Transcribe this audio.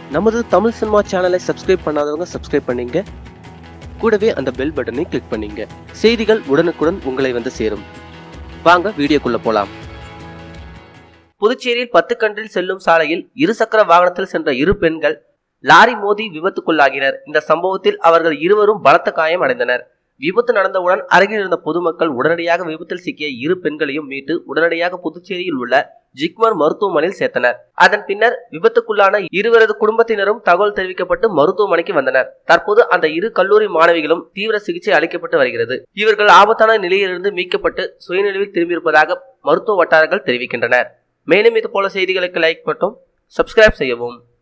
நமது தமிழ் சினிமா சேனலை சப்ஸ்கிரைப் பண்ணாதவங்க சப்ஸ்கிரைப் பண்ணீங்க கூடவே அந்த பெல் பட்டனை கிளிக் பண்ணீங்க செய்திகள் உடனுக்குடன் உங்களை வந்து சேரும் வாங்க வீடியோக்குள்ள போலாம் புதுச்சேரியில் பத்து கன்றில் செல்லும் சாலையில் இருசக்கர வாகனத்தில் சென்ற இரு பெண்கள் லாரி மோதி விபத்துக்குள்ளாகினர் இந்த சம்பவத்தில் அவர்கள் இருவரும் பலத்த காயம் அடைந்தனர் விபத்து நடந்தவுடன் அருகில் இருந்த பொதுமக்கள் உடனடியாக விபத்தில் சிக்கிய இரு பெண்களையும் மீட்டு உடனடியாக புதுச்சேரியில் உள்ள ஜிக்மர் மருத்துவமனையில் சேர்த்தனர் அதன் பின்னர் விபத்துக்குள்ளான இருவரது குடும்பத்தினரும் தகவல் தெரிவிக்கப்பட்டு மருத்துவமனைக்கு வந்தனர் தற்போது அந்த இரு கல்லூரி மாணவிகளும் தீவிர சிகிச்சை அளிக்கப்பட்டு வருகிறது இவர்கள் ஆபத்தான நிலையிலிருந்து மீட்கப்பட்டு சுயநிலைவில் திரும்பியிருப்பதாக மருத்துவ வட்டாரங்கள் தெரிவிக்கின்றனர் மேலும் இது போல செய்திகளுக்கு லைக் மற்றும் சப்ஸ்கிரைப் செய்யவும்